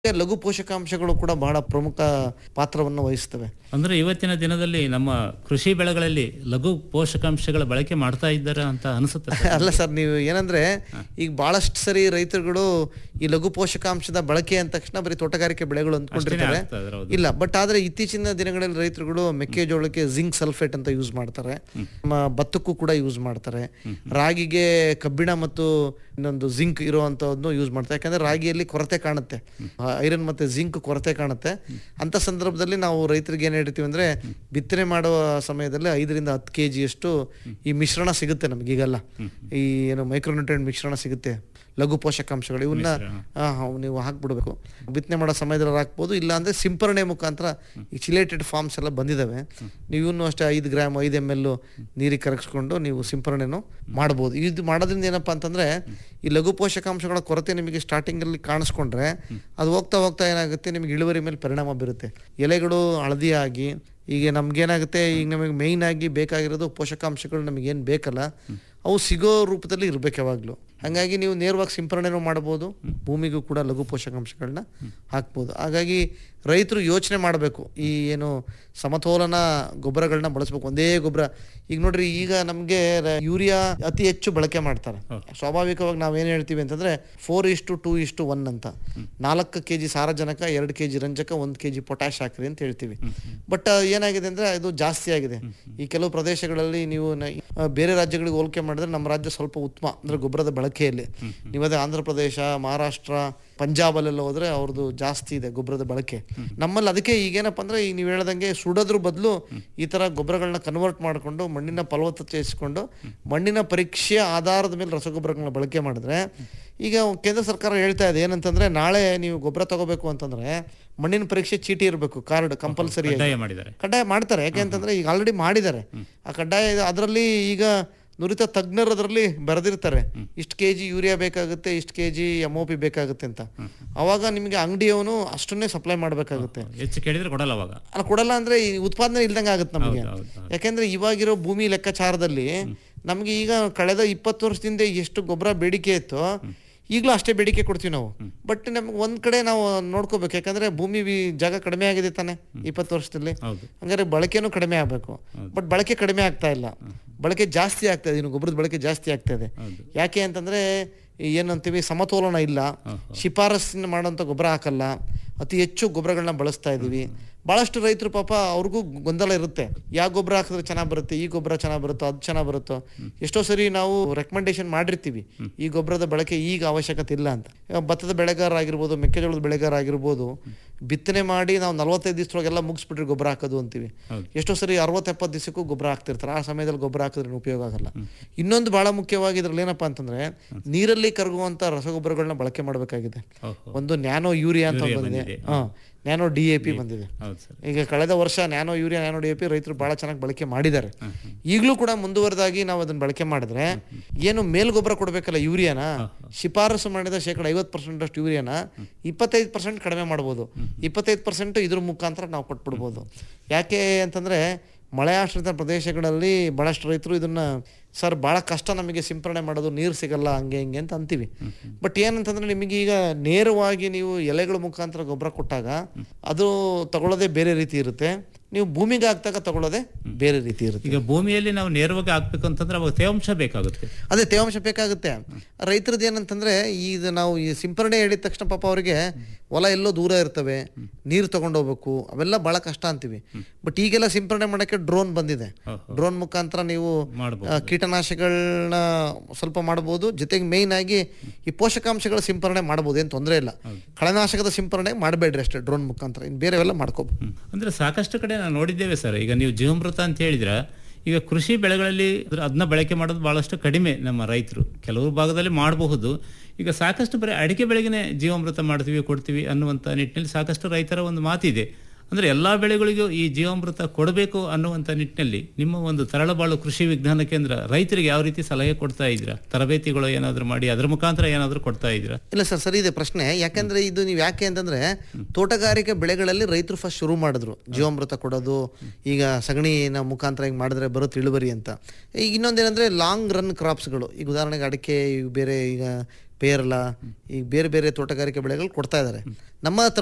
ಲಘು ಪೋಷಕಾಂಶಗಳು ಕೂಡ ಬಹಳ ಪ್ರಮುಖ ಪಾತ್ರವನ್ನು ವಹಿಸ್ತವೆ ಅಂದ್ರೆ ಇವತ್ತಿನ ದಿನದಲ್ಲಿ ನಮ್ಮ ಕೃಷಿ ಬೆಳೆಗಳಲ್ಲಿ ಲಘು ಪೋಷಕಾಂಶಗಳ ಬಳಕೆ ಮಾಡ್ತಾ ಇದ್ದಾರೆ ಅಂತ ಅನಿಸುತ್ತೆ ಸರ್. ಅಲ್ಲ ಸರ್ ನೀವು ಏನಂದ್ರೆ ಈಗ ಬಹಳಷ್ಟು ಸರಿ ರೈತರುಗಳು ಈ ಲಘು ಪೋಷಕಾಂಶದ ಬಳಕೆ ಅಂದ ತಕ್ಷಣ ಬರೀ ತೋಟಗಾರಿಕೆ ಬೆಳೆಗಳು ಅಂದ್ಕೊಂಡಿರ್ತಾರೆ ಆಗ್ತಾ ಇದ್ದಾರೆ, ಹೌದು. ಇಲ್ಲ ಬಟ್ ಆದ್ರೆ ಇತ್ತೀಚಿನ ದಿನಗಳಲ್ಲಿ ರೈತರುಗಳು ಮೆಕ್ಕೆಜೋಳಕ್ಕೆ ಜಿಂಕ್ ಸಲ್ಫೇಟ್ ಅಂತ ಯೂಸ್ ಮಾಡ್ತಾರೆ ನಮ್ಮ ಭತ್ತಕ್ಕೂ ಕೂಡ ಯೂಸ್ ಮಾಡ್ತಾರೆ ರಾಗಿಗೆ ಕಬ್ಬಿಣ ಮತ್ತು ಇನ್ನೊಂದು ಜಿಂಕ್ ಇರುವಂತಹದ್ದು ಯೂಸ್ ಮಾಡ್ತಾರೆ ಯಾಕಂದ್ರೆ ರಾಗಿಯಲ್ಲಿ ಕೊರತೆ ಕಾಣುತ್ತೆ ಐರನ್ ಮತ್ತೆ ಜಿಂಕ್ ಕೊರತೆ ಕಾಣುತ್ತೆ ಅಂತ ಸಂದರ್ಭದಲ್ಲಿ ನಾವು ರೈತರಿಗೆ ಏನ್ ಹೇಳ್ತೀವಿ ಅಂದ್ರೆ ಬಿತ್ತನೆ ಮಾಡುವ ಸಮಯದಲ್ಲಿ ಐದರಿಂದ ಹತ್ತು ಕೆ ಅಷ್ಟು ಈ ಮಿಶ್ರಣ ಸಿಗುತ್ತೆ ನಮ್ಗೆ ಈಗೆಲ್ಲ ಈ ಏನು ಮೈಕ್ರೋನ್ಯೂಟ್ರಿಯೆಂಟ್ ಮಿಶ್ರಣ ಸಿಗುತ್ತೆ ಲಘು ಪೋಷಕಾಂಶಗಳು ಇವನ್ನ ಆ, ಹ, ನೀವು ಹಾಕ್ಬಿಡ್ಬೇಕು ಬಿತ್ತನೆ ಮಾಡೋ ಸಮಯದಲ್ಲಿ ಹಾಕ್ಬೋದು ಇಲ್ಲ ಅಂದ್ರೆ ಸಿಂಪರಣೆ ಮುಖಾಂತರ ಈ ಚಿಲೇಟೆಡ್ ಫಾರ್ಮ್ಸ್ ಎಲ್ಲ ಬಂದಿದ್ದಾವೆ ನೀವು ಇನ್ನೂ ಅಷ್ಟೇ ಐದು ಗ್ರಾಮ್ ಐದು ಎಮ್ ಎಲ್ ನೀರಿಗೆ ಕರಗಿಸ್ಕೊಂಡು ನೀವು ಸಿಂಪರಣೆನೂ ಮಾಡ್ಬೋದು ಇದು ಮಾಡೋದ್ರಿಂದ ಏನಪ್ಪಾ ಅಂತಂದ್ರೆ ಈ ಲಘು ಪೋಷಕಾಂಶಗಳ ಕೊರತೆ ನಿಮಗೆ ಸ್ಟಾರ್ಟಿಂಗ್ ಅಲ್ಲಿ ಕಾಣಿಸ್ಕೊಂಡ್ರೆ ಅದು ಹೋಗ್ತಾ ಹೋಗ್ತಾ ಏನಾಗುತ್ತೆ ನಿಮಗೆ ಇಳುವರಿ ಮೇಲೆ ಪರಿಣಾಮ ಬೀರುತ್ತೆ ಎಲೆಗಳು ಹಳದಿ ಆಗಿ ಈಗ ನಮ್ಗೇನಾಗುತ್ತೆ ಈಗ ನಮಗೆ ಮೇಯ್ನ್ ಆಗಿ ಬೇಕಾಗಿರೋದು ಪೋಷಕಾಂಶಗಳು ನಮಗೇನು ಬೇಕಲ್ಲ ಅವು ಸಿಗೋ ರೂಪದಲ್ಲಿ ಇರ್ಬೇಕು ಯಾವಾಗಲೂ ಹಾಗಾಗಿ ನೀವು ನೇರವಾಗಿ ಸಿಂಪರಣೆನೂ ಮಾಡ್ಬೋದು ಭೂಮಿಗೂ ಕೂಡ ಲಘು ಪೋಷಕಾಂಶಗಳನ್ನ ಹಾಕ್ಬೋದು ಹಾಗಾಗಿ ರೈತರು ಯೋಚನೆ ಮಾಡಬೇಕು ಈ ಏನು ಸಮತೋಲನ ಗೊಬ್ಬರಗಳನ್ನ ಬಳಸ್ಬೇಕು ಒಂದೇ ಗೊಬ್ಬರ ಈಗ ನೋಡ್ರಿ ಈಗ ನಮಗೆ ಯೂರಿಯಾ ಅತಿ ಹೆಚ್ಚು ಬಳಕೆ ಮಾಡ್ತಾರೆ ಸ್ವಾಭಾವಿಕವಾಗಿ ನಾವೇನು ಹೇಳ್ತೀವಿ ಅಂತಂದ್ರೆ ಫೋರ್ ಇಷ್ಟು ಟೂ ಇಷ್ಟು ಒನ್ ಅಂತ ನಾಲ್ಕು ಕೆ ಜಿ ಸಾರಜನಕ ಎರಡು ಕೆ ಜಿ ರಂಜಕ ಒಂದು ಕೆ ಜಿ ಪೊಟ್ಯಾಶ್ ಹಾಕ್ರಿ ಅಂತ ಹೇಳ್ತೀವಿ ಬಟ್ ಏನಾಗಿದೆ ಅಂದ್ರೆ ಇದು ಜಾಸ್ತಿ ಆಗಿದೆ ಈ ಕೆಲವು ಪ್ರದೇಶಗಳಲ್ಲಿ ನೀವು ನ- ಆ, ಬೇರೆ ರಾಜ್ಯಗಳಿಗೆ ಹೋಲಿಕೆ ಮಾಡಿದ್ರೆ ನಮ್ಮ ರಾಜ್ಯ ಸ್ವಲ್ಪ ಉತ್ತಮ ಅಂದ್ರೆ ಗೊಬ್ಬರದ ಬಳಕೆಯಲ್ಲಿ ನೀವು ಅದೇ ಆಂಧ್ರ ಪ್ರದೇಶ ಮಹಾರಾಷ್ಟ್ರ ಪಂಜಾಬಲ್ಲೆಲ್ಲ ಹೋದ್ರೆ ಅವ್ರದ್ದು ಜಾಸ್ತಿ ಇದೆ ಗೊಬ್ಬರದ ಬಳಕೆ ನಮ್ಮಲ್ಲಿ ಅದಕ್ಕೆ ಈಗೇನಪ್ಪ ಅಂದ್ರೆ ಈಗ ನೀವು ಹೇಳ್ದಂಗೆ ಸುಡೋದ್ರ ಬದಲು ಈ ತರ ಗೊಬ್ಬರಗಳನ್ನ ಕನ್ವರ್ಟ್ ಮಾಡಿಕೊಂಡು ಮಣ್ಣಿನ ಫಲವತ್ತತೆ ಹೆಚ್ಚಿಕೊಂಡು ಮಣ್ಣಿನ ಪರೀಕ್ಷೆಯ ಆಧಾರದ ಮೇಲೆ ರಸಗೊಬ್ಬರಗಳನ್ನ ಬಳಕೆ ಮಾಡಿದ್ರೆ ಈಗ ಕೇಂದ್ರ ಸರ್ಕಾರ ಹೇಳ್ತಾ ಇದೆ ಏನಂತಂದ್ರೆ ನಾಳೆ ನೀವು ಗೊಬ್ಬರ ತಗೋಬೇಕು ಅಂತಂದ್ರೆ ಮಣ್ಣಿನ ಪರೀಕ್ಷೆ ಚೀಟಿ ಇರಬೇಕು ಕಾರ್ಡ್ ಕಂಪಲ್ಸರಿ ಕಡ್ಡಾಯ ಮಾಡಿದ್ದಾರೆ ಕಡ್ಡಾಯ ಮಾಡ್ತಾರೆ ಯಾಕೆ ಅಂತಂದ್ರೆ ಈಗ ಆಲ್ರೆಡಿ ಮಾಡಿದ್ದಾರೆ ಆ ಕಡ್ಡಾಯ ಅದರಲ್ಲಿ ಈಗ ನುರಿತ ತಜ್ಞರು ಅದರಲ್ಲಿ ಬರೆದಿರ್ತಾರೆ ಇಷ್ಟು ಕೆ ಜಿ ಯೂರಿಯಾ ಬೇಕಾಗುತ್ತೆ ಇಷ್ಟು K G M O P ಬೇಕಾಗುತ್ತೆ ಅಂತ ಅವಾಗ ನಿಮಗೆ ಅಂಗಡಿಯವನು ಅಷ್ಟನ್ನೇ ಸಪ್ಲೈ ಮಾಡಬೇಕಾಗುತ್ತೆ ಹೆಚ್ಚು ಕೇಳಿದ್ರೆ ಕೊಡಲ್ಲ ಅವಾಗ ಅಲ್ಲ ಕೊಡಲ್ಲ ಅಂದ್ರೆ ಈ ಉತ್ಪಾದನೆ ಇಲ್ದಂಗೆ ಆಗುತ್ತೆ ನಮಗೆ ಹೌದು, ಹೌದು. ಯಾಕೆಂದ್ರೆ ಇವಾಗಿರೋ ಭೂಮಿ ಲೆಕ್ಕಾಚಾರದಲ್ಲಿ ನಮಗೆ ಈಗ ಕಳೆದ ಇಪ್ಪತ್ತು ವರ್ಷದಿಂದ ಎಷ್ಟು ಗೊಬ್ಬರ ಬೇಡಿಕೆ ಇತ್ತು ಈಗಲೂ ಅಷ್ಟೇ ಬೇಡಿಕೆ ಕೊಡ್ತೀವಿ ನಾವು ಬಟ್ ನಮ್ಗೆ ಒಂದ್ ಕಡೆ ನಾವು ನೋಡ್ಕೋಬೇಕು ಯಾಕಂದ್ರೆ ಭೂಮಿ ವಿ- ಜಾಗ ಕಡಿಮೆ ಆಗಿದೆ ತಾನೆ ಇಪ್ಪತ್ತು ವರ್ಷದಲ್ಲಿ ಹೌದು ಹಂಗಾರೆ ಬಳಕೆನೂ ಕಡಿಮೆ ಆಗಬೇಕು ಬಟ್ ಬಳಕೆ ಕಡಿಮೆ ಆಗ್ತಾ ಇಲ್ಲ ಬಳಕೆ ಜಾಸ್ತಿ ಆಗ್ತಾ ಇದೆ ಇನ್ನು ಗೊಬ್ಬರದ ಬಳಕೆ ಜಾಸ್ತಿ ಆಗ್ತಾ ಇದೆ ಹೌದು. ಯಾಕೆ ಅಂತಂದ್ರೆ ಈ ಏನಂತೀವಿ ಸಮತೋಲನ ಇಲ್ಲ ಶಿಫಾರಸ್ಸಿನ ಮಾಡೋಂಥ ಗೊಬ್ಬರ ಹಾಕಲ್ಲ ಅತಿ ಹೆಚ್ಚು ಗೊಬ್ಬರಗಳನ್ನ ಬಳಸ್ತಾ ಇದೀವಿ ಬಹಳಷ್ಟು ರೈತರು ಪಾಪ ಅವ್ರಿಗೂ ಗೊಂದಲ ಇರುತ್ತೆ ಯಾವ ಗೊಬ್ಬರ ಹಾಕಿದ್ರೆ ಚೆನ್ನಾಗಿ ಬರುತ್ತೆ ಈ ಗೊಬ್ಬರ ಚೆನ್ನಾಗಿ ಬರುತ್ತೋ ಅದು ಚೆನ್ನಾಗಿ ಬರುತ್ತೋ ಎಷ್ಟೋ ಸರಿ ನಾವು ರೆಕಮೆಂಡೇಶನ್ ಮಾಡಿರ್ತೀವಿ ಈ ಗೊಬ್ಬರದ ಬಳಕೆ ಈಗ ಅವಶ್ಯಕತೆ ಇಲ್ಲ ಅಂತ ಇವಾಗ ಭತ್ತದ ಬೆಳೆಗಾರ ಆಗಿರ್ಬೋದು ಮೆಕ್ಕೆಜೋಳದ ಬೆಳೆಗಾರ ಆಗಿರ್ಬೋದು ಬಿತ್ತನೆ ಮಾಡಿ ನಾವು ನಲವತ್ತೈದು ದಿವಸದೊಳಗೆಲ್ಲ ಮುಗಿಸ್ಬಿಟ್ರೆ ಗೊಬ್ಬರ ಹಾಕೋದು ಅಂತೀವಿ ಹೌದು. ಎಷ್ಟೋ ಸರಿ ಅರವತ್ತೆಪ್ಪತ್ತು ದಿವಸಕ್ಕೂ ಗೊಬ್ಬರ ಹಾಕ್ತಿರ್ತಾರೆ ಆ ಸಮಯದಲ್ಲಿ ಗೊಬ್ಬರ ಹಾಕಿದ್ರೆ ಉಪಯೋಗ ಆಗಲ್ಲ ಇನ್ನೊಂದು ಬಹಳ ಮುಖ್ಯವಾಗಿ ಇದ್ರಲ್ಲಿ ಏನಪ್ಪಾ ಅಂತಂದ್ರೆ ನೀರಲ್ಲಿ ಕರಗುವಂತ ರಸಗೊಬ್ಬರಗಳನ್ನ ಬಳಕೆ ಮಾಡಬೇಕಾಗಿದೆ ಓಹೋ ಒಂದು ನ್ಯಾನೋ ಯೂರಿಯಾ ಅಂತ ಯೂರಿಯಾ ಬಂದಿದೆ ಬಂದಿದೆ. ಹಾ ನ್ಯಾನೋ ಡಿ ಎ ಪಿ ಬಂದಿದೆ ಹೌದು ಸರ್ ಈಗ ಕಳೆದ ವರ್ಷ nano urea nano D A P ರೈತರು ಬಹಳ ಚೆನ್ನಾಗಿ ಬಳಕೆ ಮಾಡಿದ್ದಾರೆ ಈಗಲೂ ಕೂಡ ಮುಂದುವರೆದಾಗಿ ನಾವು ಅದನ್ನ ಬಳಕೆ ಮಾಡಿದ್ರೆ ಏನು ಮೇಲ್ಗೊಬ್ಬರ ಕೊಡಬೇಕಲ್ಲ ಯೂರಿಯಾನ ಶಿಫಾರಸು ಮಾಡಿದ ಶೇಕಡ ಐವತ್ತು ಪರ್ಸೆಂಟ್ ಅಷ್ಟು ಯೂರಿಯಾನ ಇಪ್ಪತ್ತೈದು ಪರ್ಸೆಂಟ್ ಕಡಿಮೆ ಮಾಡ್ಬೋದು ಇಪ್ಪತ್ತೈದು ಪರ್ಸೆಂಟ್ ಇದ್ರ ಮುಖಾಂತರ ನಾವು ಕೊಟ್ಬಿಡ್ಬೋದು ಯಾಕೆ ಅಂತಂದ್ರೆ ಮಳೆ ಆಶ್ರಿತ ಪ್ರದೇಶಗಳಲ್ಲಿ ಬಹಳಷ್ಟು ರೈತರು ಇದನ್ನ ಸರ್ ಬಹಳ ಕಷ್ಟ ನಮಗೆ ಸಿಂಪರಣೆ ಮಾಡೋದು ನೀರು ಸಿಗಲ್ಲ ಹಂಗೆ ಹಿಂಗೆ ಅಂತ ಅಂತೀವಿ ಬಟ್ ಏನಂತಂದ್ರೆ ನಿಮಗೆ ಈಗ ನೇರವಾಗಿ ನೀವು ಎಲೆಗಳ ಮುಖಾಂತರ ಗೊಬ್ಬರ ಕೊಟ್ಟಾಗ ಅದು ತಗೊಳ್ಳೋದೇ ಬೇರೆ ರೀತಿ ಇರುತ್ತೆ ನೀವು ಭೂಮಿಗೆ ಹಾಕ್ದಾಗ ತಗೊಳ್ಳೋದೇ ಬೇರೆ ರೀತಿ ಇರುತ್ತೆ ಈಗ ಭೂಮಿಯಲ್ಲಿ ನಾವು ನೇರವಾಗಿ ಹಾಕ್ಬೇಕು ಅಂತಂದ್ರೆ ಅವಾಗ ತೇವಾಂಶ ಬೇಕಾಗುತ್ತೆ ಅದೇ ತೇವಾಂಶ ಬೇಕಾಗುತ್ತೆ ರೈತರದ್ದು ಏನಂತಂದ್ರೆ ಇದು ನಾವು ಈ ಸಿಂಪರಣೆ ಹೇಳಿದ ತಕ್ಷಣ ಪಾಪ ಅವರಿಗೆ ಹೊಲ ಎಲ್ಲೋ ದೂರ ಇರ್ತವೆ ನೀರು ತಗೊಂಡೋಗ್ಬೇಕು ಅವೆಲ್ಲ ಬಹಳ ಕಷ್ಟ ಅಂತೀವಿ ಬಟ್ ಈಗೆಲ್ಲ ಸಿಂಪರಣೆ ಮಾಡಕ್ಕೆ ಡ್ರೋನ್ ಬಂದಿದೆ ಓಹೋ. ಡ್ರೋನ್ ಮುಖಾಂತರ ನೀವು ಮಾಡ್ಬೋದು ಆ, ಕೀಟನಾಶಕಗಳನ್ನ ಸ್ವಲ್ಪ ಮಾಡ್ಬೋದು ಜೊತೆಗೆ ಮೇಯ್ನ್ ಆಗಿ ಈ ಪೋಷಕಾಂಶಗಳ ಸಿಂಪರಣೆ ಮಾಡ್ಬೋದು ಏನು ತೊಂದರೆ ಇಲ್ಲ ಕಳೆನಾಶಕದ ಸಿಂಪರಣೆ ಮಾಡಬೇಡ್ರಿ ಅಷ್ಟೇ ಡ್ರೋನ್ ಮುಖಾಂತರ ಇನ್ನು ಬೇರೆವೆಲ್ಲ ಮಾಡ್ಕೋಬೋದು ಹ್ಮ್. ಅಂದ್ರೆ ಸಾಕಷ್ಟು ಕಡೆ ನಾವು ನೋಡಿದ್ದೇವೆ ಸರ್ ಈಗ ನೀವು ಜೀವಾಮೃತ ಅಂತ ಹೇಳಿದ್ರ ಈಗ ಕೃಷಿ ಬೆಳೆಗಳಲ್ಲಿ ಅದನ್ನ ಬಳಕೆ ಮಾಡೋದು ಬಹಳಷ್ಟು ಕಡಿಮೆ ನಮ್ಮ ರೈತರು ಕೆಲವು ಭಾಗದಲ್ಲಿ ಮಾಡಬಹುದು ಈಗ ಸಾಕಷ್ಟು ಬರೀ ಅಡಿಕೆ ಬೆಳೆಗೆ ಜೀವಾಮೃತ ಮಾಡ್ತೀವಿ ಕೊಡ್ತೀವಿ ಅನ್ನುವಂಥ ನಿಟ್ಟಿನಲ್ಲಿ ಸಾಕಷ್ಟು ರೈತರ ಒಂದು ಮಾತಿದೆ ಅಂದ್ರೆ ಎಲ್ಲಾ ಬೆಳೆಗಳಿಗೂ ಈ ಜೀವಾಮೃತ ಕೊಡಬೇಕು ಅನ್ನುವಂಥ ನಿಟ್ಟಿನಲ್ಲಿ ನಿಮ್ಮ ಒಂದು ತರಳಬಾಳು ಕೃಷಿ ವಿಜ್ಞಾನ ಕೇಂದ್ರ ರೈತರಿಗೆ ಯಾವ ರೀತಿ ಸಲಹೆ ಕೊಡ್ತಾ ಇದ್ದೀರಾ ತರಬೇತಿಗಳು ಏನಾದರೂ ಮಾಡಿ ಅದ್ರ ಮುಖಾಂತರ ಏನಾದರೂ ಕೊಡ್ತಾ ಇದ್ದೀರಾ ಇಲ್ಲ ಸರ್ ಸರಿ ಇದೆ ಪ್ರಶ್ನೆ ಯಾಕಂದ್ರೆ ಇದು ನೀವು ಯಾಕೆ ಅಂತಂದ್ರೆ ತೋಟಗಾರಿಕೆ ಬೆಳೆಗಳಲ್ಲಿ ರೈತರು ಫಸ್ಟ್ ಶುರು ಮಾಡಿದ್ರು ಜೀವಾಮೃತ ಕೊಡೋದು ಈಗ ಸಗಣಿನ ಮುಖಾಂತರ ಹಿಂಗೆ ಮಾಡಿದ್ರೆ ಬರುತ್ತೆ ಇಳುವರಿ ಅಂತ ಈಗ ಇನ್ನೊಂದೇನಂದ್ರೆ ಲಾಂಗ್ ರನ್ ಕ್ರಾಪ್ಸ್ಗಳು ಈಗ ಉದಾಹರಣೆಗೆ ಅಡಿಕೆ ಇವು ಬೇರೆ ಈಗ ಪೇರಲ ಈ ಬೇರೆ ಬೇರೆ ತೋಟಗಾರಿಕೆ ಬೆಳೆಗಳು ಕೊಡ್ತಾ ಇದ್ದಾರೆ ನಮ್ಮ